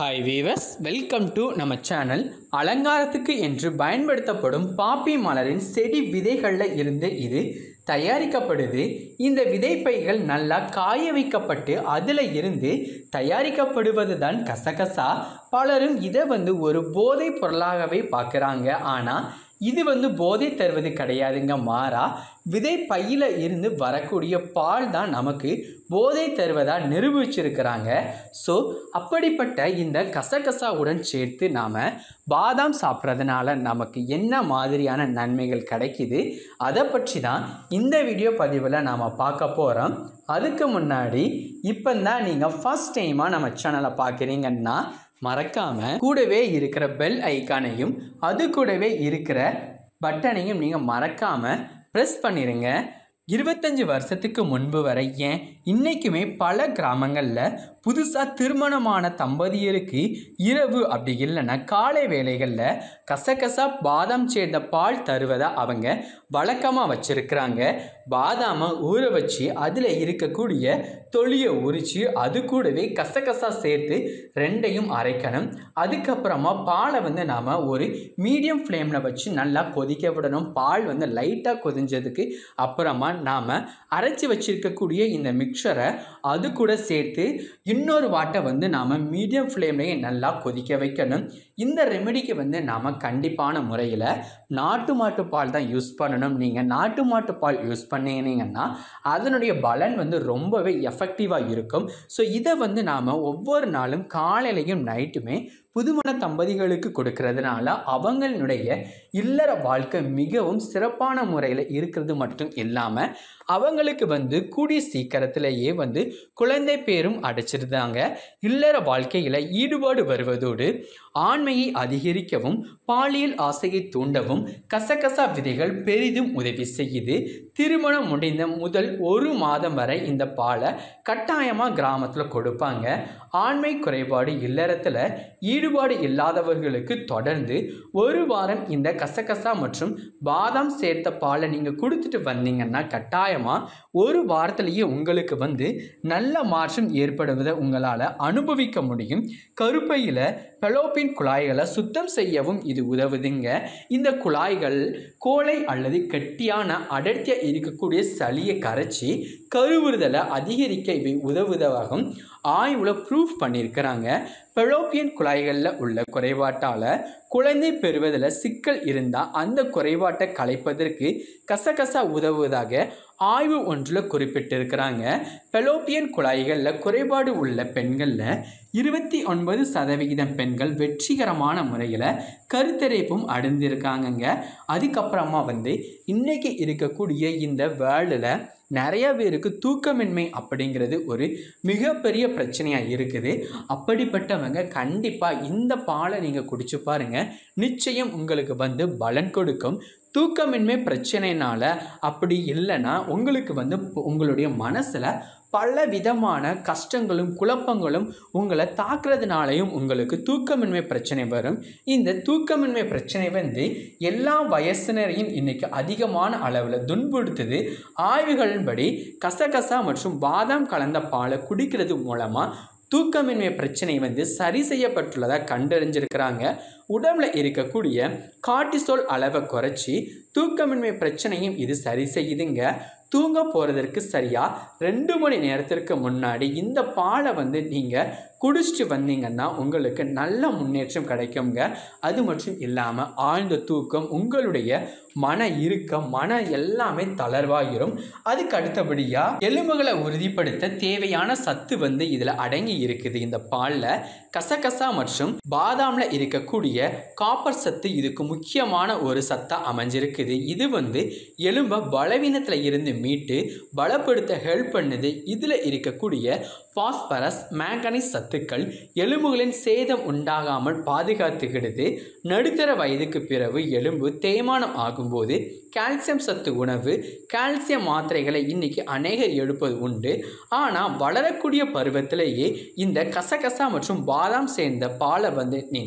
hi viewers welcome to நம்ம channel அலங்காரத்துக்கு என்று பயன்படுத்தப்படும் பாப்பி மலரின் செடி விதைகளில் இருந்து இது தயாரிக்கப்படுது இந்த விதைப்பைகள் நல்லா காய வைக்கப்பட்டு அதில் இருந்து தயாரிக்கப்படுவது தான் கசகசா பலரும் இதை வந்து ஒரு போதைப் பொருளாகவே பார்க்குறாங்க ஆனால் இது வந்து போதை தருவது கிடையாதுங்க மாறா விதை பையில இருந்து வரக்கூடிய பால் தான் நமக்கு போதை தருவதா நிரூபிச்சிருக்கிறாங்க ஸோ அப்படிப்பட்ட இந்த கசகசாவுடன் சேர்த்து நாம் பாதாம் சாப்பிட்றதுனால நமக்கு என்ன மாதிரியான நன்மைகள் கிடைக்குது அதை பற்றி தான் இந்த வீடியோ பதிவில் நாம் பார்க்க போகிறோம் அதுக்கு முன்னாடி இப்போ தான் நீங்கள் ஃபஸ்ட் டைமாக நம்ம சேனலை பார்க்குறீங்கன்னா மறக்காம கூடவே இருக்கிற பெல் ஐக்கானையும் அது கூடவே இருக்கிற பட்டனையும் நீங்கள் மறக்காம ப்ரெஸ் பண்ணிடுங்க இருபத்தஞ்சி வருஷத்துக்கு முன்பு வரை ஏன் இன்றைக்குமே பல கிராமங்களில் புதுசாக திருமணமான தம்பதியருக்கு இரவு அப்படி இல்லைன்னா காலை வேளைகளில் கசகசா பாதாம் சேர்ந்த பால் தருவதை அவங்க வழக்கமாக வச்சுருக்கிறாங்க பாதாமை ஊற வச்சு அதில் இருக்கக்கூடிய தொலியை உரித்து அது கூடவே கசகசா சேர்த்து ரெண்டையும் அரைக்கணும் அதுக்கப்புறமா பாலை வந்து நாம் ஒரு மீடியம் ஃப்ளேமில் வச்சு நல்லா கொதிக்க விடணும் பால் வந்து லைட்டாக கொதிஞ்சதுக்கு அப்புறமா நாம் அரைச்சி வச்சிருக்கக்கூடிய இந்த மிக்சரை அது கூட சேர்த்து இன்னொரு வாட்டை வந்து நாம் மீடியம் ஃப்ளேம்லேயே நல்லா கொதிக்க வைக்கணும் இந்த ரெமெடிக்கு வந்து நாம் கண்டிப்பான முறையில் நாட்டு மாட்டு பால் தான் யூஸ் பண்ணணும் நீங்கள் நாட்டு மாட்டு பால் யூஸ் பண்ணீங்கன்னா அதனுடைய பலன் வந்து ரொம்பவே எஃபெக்டிவாக இருக்கும் ஸோ இதை வந்து நாம் ஒவ்வொரு நாளும் காலையிலையும் நைட்டுமே புதுமண தம்பதிகளுக்கு கொடுக்கறதுனால அவங்களுடைய இல்லற வாழ்க்கை மிகவும் சிறப்பான முறையில் இருக்கிறது மட்டும் இல்லாமல் அவங்களுக்கு வந்து கூடிய சீக்கிரத்திலேயே வந்து குழந்தை பேரும் அடைச்சிருந்தாங்க இல்லற வாழ்க்கையில் ஈடுபாடு வருவதோடு ஆண்மையை அதிகரிக்கவும் பாலியல் ஆசையை தூண்டவும் கசகசா விதைகள் பெரிதும் உதவி செய்யுது திருமணம் முடிந்த முதல் ஒரு மாதம் வரை இந்த பாலை கட்டாயமாக கிராமத்தில் கொடுப்பாங்க ஆண்மை குறைபாடு இல்லறத்தில் ஈடுபாடு இல்லாதவர்களுக்கு தொடர்ந்து ஒரு வாரம் இந்த கசகசா மற்றும் பாதாம் சேர்த்த பாலை நீங்கள் கொடுத்துட்டு வந்தீங்கன்னா கட்டாயமாக ஒரு வாரத்திலேயே உங்களுக்கு வந்து நல்ல மாற்றம் ஏற்படுவதை உங்களால் அனுபவிக்க முடியும் கருப்பையில் பெலோப்பின் குழாய்களை சுத்தம் செய்யவும் இது உதவுதுங்க இந்த குழாய்கள் கோலை அல்லது கெட்டியான அடர்த்தியாக இருக்கக்கூடிய சளியை கரைச்சி கருவுறுதலை அதிகரிக்க இவை உதவுவதாகவும் ஆய்வில் ப்ரூஃப் பண்ணியிருக்கிறாங்க பெலோப்பியன் குழாய்களில் உள்ள குறைபாட்டால் குழந்தை பெறுவதில் சிக்கல் இருந்தால் அந்த குறைபாட்டை கலைப்பதற்கு கசகசா உதவுவதாக ஆய்வு ஒன்றில் குறிப்பிட்டிருக்கிறாங்க பெலோப்பியன் குழாய்களில் குறைபாடு உள்ள பெண்களில் இருபத்தி ஒன்பது சதவிகிதம் பெண்கள் வெற்றிகரமான முறையில் கருத்தரிப்பும் அடைந்திருக்காங்கங்க அதுக்கப்புறமா வந்து இன்றைக்கி இருக்கக்கூடிய இந்த வேர்ல்டில் நிறைய பேருக்கு தூக்கமின்மை அப்படிங்கிறது ஒரு மிகப்பெரிய பிரச்சனையாக இருக்குது அப்படிப்பட்டவங்க கண்டிப்பாக இந்த பாலை நீங்கள் குடிச்சு பாருங்கள் நிச்சயம் உங்களுக்கு வந்து பலன் கொடுக்கும் தூக்கமின்மை பிரச்சனைனால அப்படி இல்லைன்னா உங்களுக்கு வந்து உங்களுடைய மனசில் பல விதமான கஷ்டங்களும் குழப்பங்களும் உங்களை தாக்குறதுனாலையும் உங்களுக்கு தூக்கமின்மை பிரச்சனை வரும் இந்த தூக்கமின்மை பிரச்சனை வந்து எல்லா வயசினரையும் இன்னைக்கு அதிகமான அளவில் துன்புறுத்துது ஆய்வுகளின்படி கசகசா மற்றும் பாதாம் கலந்த பாலை குடிக்கிறது மூலமாக தூக்கமின்மை பிரச்சனை வந்து சரி செய்யப்பட்டுள்ளதாக கண்டறிஞ்சிருக்கிறாங்க உடம்புல இருக்கக்கூடிய கார்டிசோல் அளவை குறைச்சி தூக்கமின்மை பிரச்சனையும் இது சரி செய்யுதுங்க தூங்க போகிறதற்கு சரியாக ரெண்டு மணி நேரத்திற்கு முன்னாடி இந்த பாலை வந்து நீங்கள் குடிச்சிட்டு வந்தீங்கன்னா உங்களுக்கு நல்ல முன்னேற்றம் கிடைக்குங்க அது மட்டும் இல்லாமல் ஆழ்ந்த தூக்கம் உங்களுடைய மன இறுக்கம் மன எல்லாமே தளர்வாகிரும் அதுக்கு அடுத்தபடியாக எலும்புகளை உறுதிப்படுத்த தேவையான சத்து வந்து இதில் அடங்கி இருக்குது இந்த பாலில் கசகசா மற்றும் பாதாமில் இருக்கக்கூடிய காப்பர் சத்து இதுக்கு முக்கியமான ஒரு சத்தாக அமைஞ்சிருக்குது இது வந்து எலும்பை பலவீனத்தில் இருந்து மீட்டு பலப்படுத்த ஹெல்ப் பண்ணுது இதில் இருக்கக்கூடிய பாஸ்பரஸ் மேங்கனீஸ் சத்துக்கள் எலும்புகளின் சேதம் உண்டாகாமல் பாதுகாத்துக்கிடுது நடுத்தர வயதுக்கு பிறகு எலும்பு தேய்மானம் ஆகும்போது கால்சியம் சத்து உணவு கால்சியம் மாத்திரைகளை இன்னைக்கு அநேகர் எடுப்பது உண்டு ஆனால் வளரக்கூடிய பருவத்திலேயே இந்த கசகசா மற்றும் பாதாம் சேர்ந்த பாலை வந்து நீங்கள்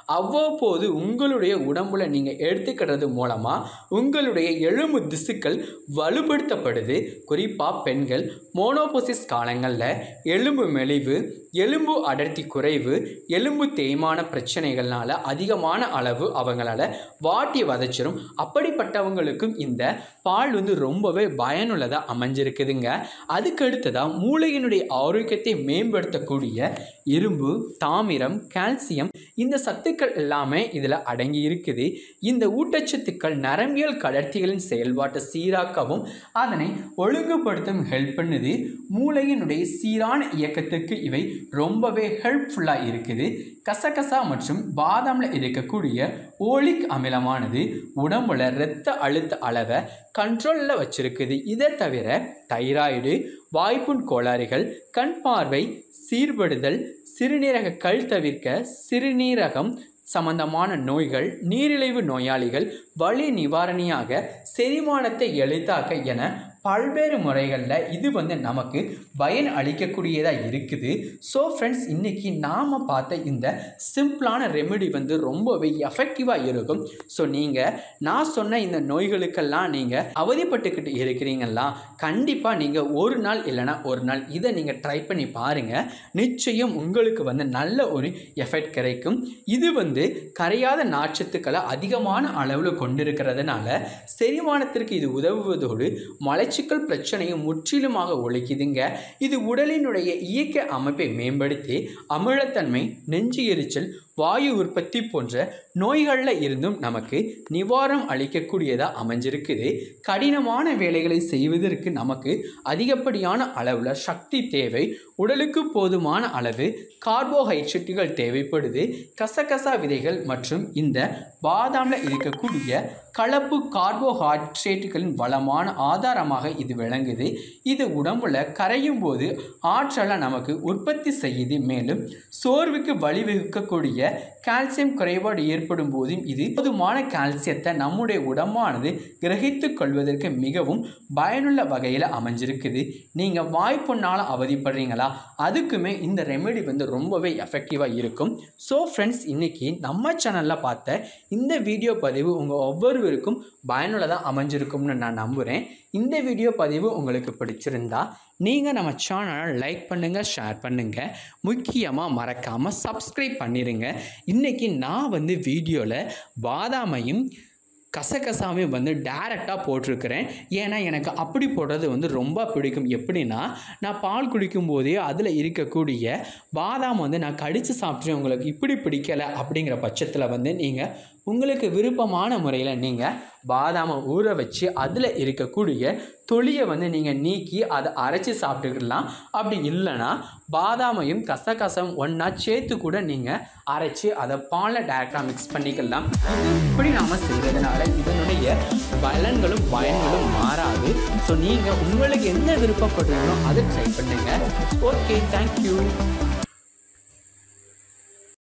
அவ்வப்போது உங்களுடைய உடம்புல நீங்கள் எடுத்துக்கிறது மூலமாக உங்களுடைய எலும்பு திசுக்கள் வலுப்படுத்தப்படுது குறிப்பாக பெண்கள் மோனோபோசிஸ் காலங்களில் எலும்பு மெலிவு எலும்பு அடர்த்தி குறைவு எலும்பு தேய்மான பிரச்சனைகள்னால அதிகமான அளவு அவங்களால வாட்டி வதைச்சிரும் அப்படிப்பட்டவங்களுக்கும் இந்த பால் வந்து ரொம்பவே பயனுள்ளதாக அமைஞ்சிருக்குதுங்க அதுக்கு அடுத்ததாக மூளையினுடைய ஆரோக்கியத்தை மேம்படுத்தக்கூடிய இரும்பு தாமிரம் கால்சியம் இந்த சத்துக்கள் எல்லாமே இதில் அடங்கி இருக்குது இந்த ஊட்டச்சத்துக்கள் நரம்பியல் கடர்த்திகளின் செயல்பாட்டை சீராக்கவும் அதனை ஒழுங்குபடுத்தவும் ஹெல்ப் பண்ணுது மூளையினுடைய சீரான இயக்கத்துக்கு இவை ரொம்பவே ஹெல்ப்ஃபுல்லாக இருக்குது கசகசா மற்றும் பாதாமில் இருக்கக்கூடிய ஓலிக் அமிலமானது உடம்புல இரத்த அழுத்த அளவை கண்ட்ரோலில் வச்சிருக்குது இதை தவிர தைராய்டு வாய்ப்புண் கோளாறுகள் கண் பார்வை சீர்படுதல் சிறுநீரக கல் தவிர்க்க சிறுநீரகம் சம்பந்தமான நோய்கள் நீரிழிவு நோயாளிகள் வலி நிவாரணியாக செரிமானத்தை எளிதாக்க என பல்வேறு முறைகளில் இது வந்து நமக்கு பயன் அளிக்கக்கூடியதாக இருக்குது ஸோ ஃப்ரெண்ட்ஸ் இன்றைக்கி நாம் பார்த்த இந்த சிம்பிளான ரெமெடி வந்து ரொம்பவே எஃபெக்டிவாக இருக்கும் ஸோ நீங்கள் நான் சொன்ன இந்த நோய்களுக்கெல்லாம் நீங்கள் அவதிப்பட்டுக்கிட்டு இருக்கிறீங்களா கண்டிப்பாக நீங்கள் ஒரு நாள் இல்லைனா ஒரு நாள் இதை நீங்கள் ட்ரை பண்ணி பாருங்கள் நிச்சயம் உங்களுக்கு வந்து நல்ல ஒரு எஃபெக்ட் கிடைக்கும் இது வந்து கரையாத நார்ச்சத்துக்களை அதிகமான அளவில் கொண்டிருக்கிறதுனால செரிமானத்திற்கு இது உதவுவதோடு மலச்சிக்கல் பிரச்சனையை முற்றிலுமாக ஒழிக்குதுங்க இது உடலினுடைய இயக்க அமைப்பை மேம்படுத்தி அமிலத்தன்மை நெஞ்சு எரிச்சல் வாயு உற்பத்தி போன்ற நோய்களில் இருந்தும் நமக்கு நிவாரணம் அளிக்கக்கூடியதாக அமைஞ்சிருக்குது கடினமான வேலைகளை செய்வதற்கு நமக்கு அதிகப்படியான அளவில் சக்தி தேவை உடலுக்கு போதுமான அளவு கார்போஹைட்ரேட்டுகள் தேவைப்படுது கசகசா விதைகள் மற்றும் இந்த பாதாமில் இருக்கக்கூடிய கலப்பு கார்போஹைட்ரேட்டுகளின் வளமான ஆதாரமாக இது விளங்குது இது உடம்புல கரையும் போது ஆற்றலை நமக்கு உற்பத்தி செய்யுது மேலும் சோர்வுக்கு வழிவகுக்கக்கூடிய கால்சியம் குறைபாடு ஏற்படும் போதும் இது போதுமான கால்சியத்தை நம்முடைய உடம்பானது கிரகித்து கொள்வதற்கு மிகவும் பயனுள்ள வகையில் அமைஞ்சிருக்குது நீங்கள் வாய்ப்புண்ணால் அவதிப்படுறீங்களா அதுக்குமே இந்த ரெமெடி வந்து ரொம்பவே எஃபெக்டிவாக இருக்கும் ஸோ ஃப்ரெண்ட்ஸ் இன்றைக்கி நம்ம சேனலில் பார்த்த இந்த வீடியோ பதிவு உங்கள் ஒவ்வொருவருக்கும் பயனுள்ளதாக அமைஞ்சிருக்கும்னு நான் நம்புகிறேன் இந்த வீடியோ பதிவு உங்களுக்கு பிடிச்சிருந்தா நீங்கள் நம்ம சேனலை லைக் பண்ணுங்கள் ஷேர் பண்ணுங்கள் முக்கியமாக மறக்காமல் சப்ஸ்கிரைப் பண்ணிடுங்க இன்றைக்கி நான் வந்து வீடியோவில் பாதாமையும் கசகசாவையும் வந்து டேரெக்டாக போட்டிருக்கிறேன் ஏன்னா எனக்கு அப்படி போடுறது வந்து ரொம்ப பிடிக்கும் எப்படின்னா நான் பால் குடிக்கும் போதே அதில் இருக்கக்கூடிய பாதாம் வந்து நான் கடித்து சாப்பிட்டு உங்களுக்கு இப்படி பிடிக்கலை அப்படிங்கிற பட்சத்தில் வந்து நீங்கள் உங்களுக்கு விருப்பமான முறையில் நீங்கள் பாதாமை ஊற வச்சு அதில் இருக்கக்கூடிய தொலியை வந்து நீங்கள் நீக்கி அதை அரைச்சி சாப்பிட்டுக்கலாம் அப்படி இல்லைன்னா பாதாமையும் கசகசம் ஒன்றா சேர்த்து கூட நீங்கள் அரைச்சி அதை பாலில் டேரெக்டாக மிக்ஸ் பண்ணிக்கலாம் இது இப்படி நாம் செய்கிறதுனால இதனுடைய பலன்களும் பயன்களும் மாறாது ஸோ நீங்கள் உங்களுக்கு என்ன விருப்பப்படுறீங்களோ அதை ட்ரை பண்ணுங்கள் ஓகே தேங்க்யூ